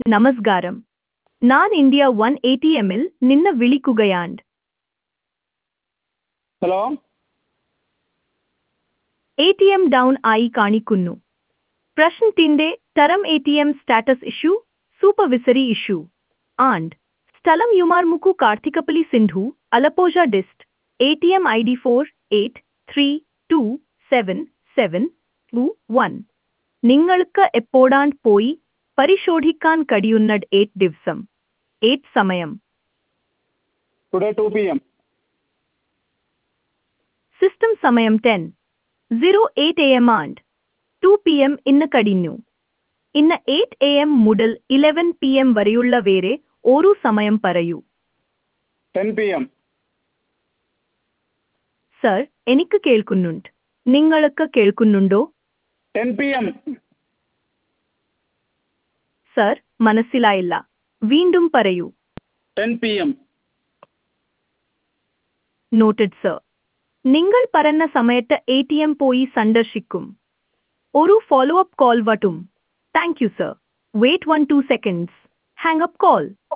നമസ്കാരം ഞാൻ India one A T എമ്മിൽ നിന്ന് വിളിക്കുകയാണ് hello A T M down ആയി കാണിക്കുന്നു പ്രശ്നത്തിന്റെ തരം A T M status issue supervisory issue and സ്ഥലം യുമാർമുക്കു Karthikappally Sindhu Alappuzha dist A T M I D four eight three two seven seven two one നിങ്ങൾക്ക് എപ്പോഴാണ് പോയി പരിശോധിക്കാൻ കഴിയുന്നത് ഏറ്റ് ദിവസം ഏറ്റ് സമയം today two P M system സമയം ten zero eight A M and two P M ഇന്ന് കഴിഞ്ഞു ഇന്ന് എയ്റ്റ് എ എം മുതൽ ഇലവൻ പി എം വരെയുള്ള വേറെ ഓരോ സമയം പറയൂ ടെൻ പി എം സർ എനിക്ക് കേൾക്കുന്നുണ്ട് നിങ്ങൾക്ക് കേൾക്കുന്നുണ്ടോ ടെൻ പി എം സർ മനസ്സിലായില്ല വീണ്ടും പറയൂ ten P M noted sir നിങ്ങൾ പറഞ്ഞ സമയത്ത് എ ടി എം പോയി സന്ദർശിക്കും ഒരു ഫോളോ അപ്പ് കോൾ വട്ടും thank you sir wait one two seconds hang up call